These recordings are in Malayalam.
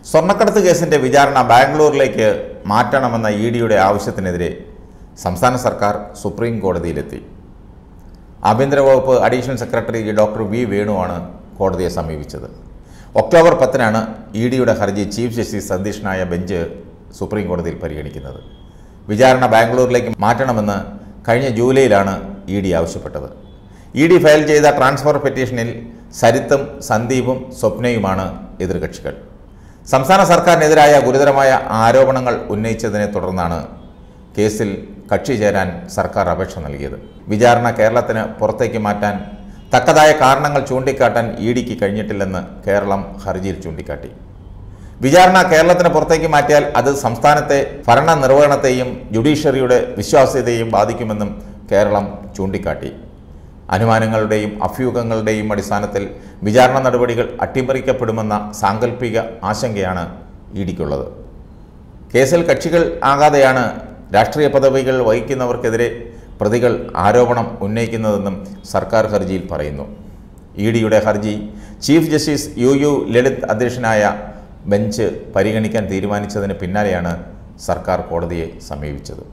സ്വർണ്ണക്കടത്ത് കേസിന്റെ വിചാരണ ബാംഗ്ലൂരിലേക്ക് മാറ്റണമെന്ന ഇ ഡിയുടെ ആവശ്യത്തിനെതിരെ സംസ്ഥാന സർക്കാർ സുപ്രീം കോടതിയിലെത്തി ആഭ്യന്തര വകുപ്പ് അഡീഷണൽ സെക്രട്ടറി ഡോക്ടർ വി വേണുവാണ് കോടതിയെ സമീപിച്ചത് ഒക്ടോബർ പത്തിനാണ് ഇ ഡിയുടെ ഹർജി ചീഫ് ജസ്റ്റിസ് സതീഷനായ ബെഞ്ച് സുപ്രീം കോടതിയിൽ പരിഗണിക്കുന്നത് വിചാരണ ബാംഗ്ലൂരിലേക്ക് മാറ്റണമെന്ന് കഴിഞ്ഞ ജൂലൈയിലാണ് ഇ ഡി ആവശ്യപ്പെട്ടത് ഇ ഡി ഫയൽ ചെയ്ത ട്രാൻസ്ഫർ പെറ്റീഷനിൽ സരിത്തും സന്ദീപും സ്വപ്നയുമാണ് എതിർകക്ഷികൾ സംസ്ഥാന സർക്കാരിനെതിരായ ഗുരുതരമായ ആരോപണങ്ങൾ ഉന്നയിച്ചതിനെ തുടർന്നാണ് കേസിൽ കക്ഷി ചേരാൻ സർക്കാർ അപേക്ഷ നൽകിയത് വിചാരണ കേരളത്തിന് പുറത്തേക്ക് മാറ്റാൻ തക്കതായ കാരണങ്ങൾ ചൂണ്ടിക്കാട്ടാൻ ഇ ഡിക്ക് കഴിഞ്ഞിട്ടില്ലെന്ന് കേരളം ഹർജിയിൽ ചൂണ്ടിക്കാട്ടി വിചാരണ കേരളത്തിന് പുറത്തേക്ക് മാറ്റിയാൽ അത് സംസ്ഥാനത്തെ ഭരണ നിർവഹണത്തെയും ജുഡീഷ്യറിയുടെ വിശ്വാസ്യതയെയും ബാധിക്കുമെന്നും കേരളം ചൂണ്ടിക്കാട്ടി അനുമാനങ്ങളുടെയും അഭ്യൂഹങ്ങളുടെയും അടിസ്ഥാനത്തിൽ വിചാരണ നടപടികൾ അട്ടിമറിക്കപ്പെടുമെന്ന സാങ്കല്പിക ആശങ്കയാണ് ഇ ഡിക്കുള്ളത് കേസിൽ കക്ഷികൾ ആകാതെയാണ് രാഷ്ട്രീയ പദവികൾ വഹിക്കുന്നവർക്കെതിരെ പ്രതികൾ ആരോപണം ഉന്നയിക്കുന്നതെന്നും സർക്കാർ ഹർജിയിൽ പറയുന്നു ഇ ഡിയുടെ ഹർജി chief justice U U Lalit അധ്യക്ഷനായ ബെഞ്ച് പരിഗണിക്കാൻ തീരുമാനിച്ചതിന് പിന്നാലെയാണ് സർക്കാർ കോടതിയെ സമീപിച്ചത്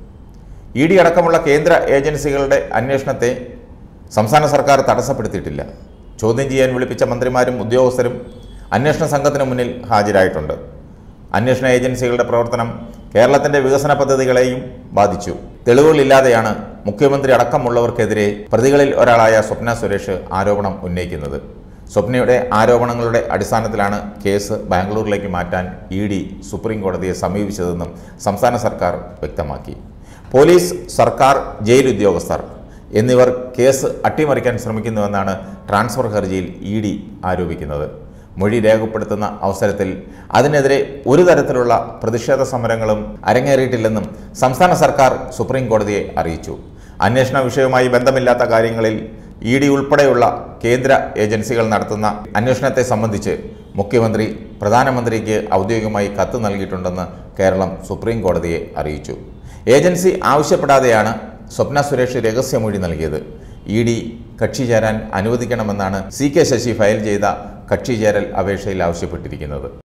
ഇ ഡി അടക്കമുള്ള കേന്ദ്ര ഏജൻസികളുടെ അന്വേഷണത്തെ സംസ്ഥാന സർക്കാർ തടസ്സപ്പെടുത്തിയിട്ടില്ല ചോദ്യം ചെയ്യാൻ വിളിപ്പിച്ച മന്ത്രിമാരും ഉദ്യോഗസ്ഥരും അന്വേഷണ സംഘത്തിന് മുന്നിൽ ഹാജരായിട്ടുണ്ട് അന്വേഷണ ഏജൻസികളുടെ പ്രവർത്തനം കേരളത്തിന്റെ വികസന പദ്ധതികളെയും ബാധിച്ചു തെളിവുകളില്ലാതെയാണ് മുഖ്യമന്ത്രി അടക്കമുള്ളവർക്കെതിരെ പ്രതികളിൽ ഒരാളായ സ്വപ്ന സുരേഷ് ആരോപണം ഉന്നയിക്കുന്നത് സ്വപ്നയുടെ ആരോപണങ്ങളുടെ അടിസ്ഥാനത്തിലാണ് കേസ് ബാംഗ്ലൂരിലേക്ക് മാറ്റാൻ ഇ ഡി സുപ്രീം കോടതിയെ സമീപിച്ചതെന്നും സംസ്ഥാന സർക്കാർ വ്യക്തമാക്കി പോലീസ് സർക്കാർ ജയിൽ ഉദ്യോഗസ്ഥർ എന്നിവർ കേസ് അട്ടിമറിക്കാൻ ശ്രമിക്കുന്നുവെന്നാണ് ട്രാൻസ്ഫർ ഹർജിയിൽ ഇ ഡി ആരോപിക്കുന്നത് മൊഴി രേഖപ്പെടുത്തുന്ന അവസരത്തിൽ അതിനെതിരെ ഒരു തരത്തിലുള്ള പ്രതിഷേധ സമരങ്ങളും അരങ്ങേറിയിട്ടില്ലെന്നും സംസ്ഥാന സർക്കാർ സുപ്രീം കോടതിയെ അറിയിച്ചു അന്വേഷണ വിഷയവുമായി ബന്ധമില്ലാത്ത കാര്യങ്ങളിൽ ഇ ഡി ഉൾപ്പെടെയുള്ള കേന്ദ്ര ഏജൻസികൾ നടത്തുന്ന അന്വേഷണത്തെ സംബന്ധിച്ച് മുഖ്യമന്ത്രി പ്രധാനമന്ത്രിക്ക് ഔദ്യോഗികമായി കത്ത് നൽകിയിട്ടുണ്ടെന്ന് കേരളം സുപ്രീം കോടതിയെ അറിയിച്ചു ഏജൻസി ആവശ്യപ്പെടാതെയാണ് സ്വപ്ന സുരേഷ് രഹസ്യമൊഴി നൽകിയത് ഇ ഡി കക്ഷി ചേരാൻ അനുവദിക്കണമെന്നാണ് സി കെ ശശി ഫയൽ ചെയ്ത കക്ഷി ചേരൽ അപേക്ഷയിൽ ആവശ്യപ്പെട്ടിരിക്കുന്നത്